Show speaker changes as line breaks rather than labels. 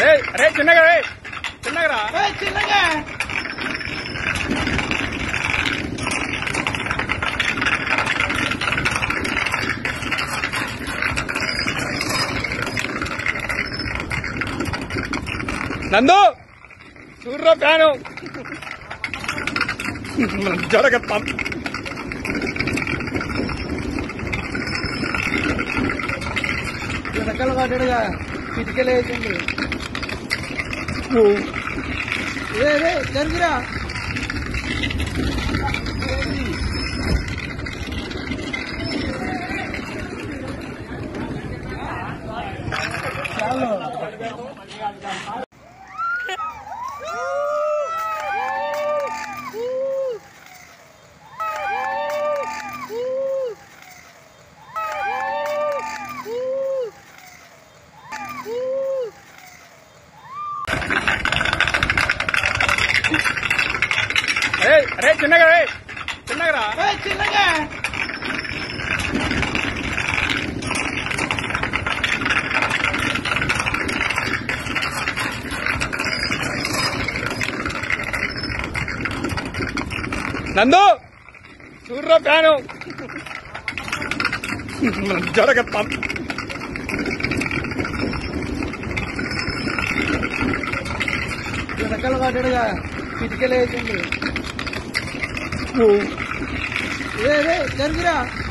అరే అరే చిన్నగా రే చిన్నగా రా
చిన్నగా
నందు చూర్రా ఫ్యాను జరగత్తాం
వెనకాల పడ్డాడుగా కిటికీలు వేసింది ఏ రే జరిగిరా చాలు
అరే అరే చిన్నగా రే చిన్నగా రా
చిన్నగా
నందు చూర్రా ఫ్యాను జరగత్తాం
వెనకాల పడ్డాడుగా కిటికీలు వేసింది ఏ రే జరిగిరా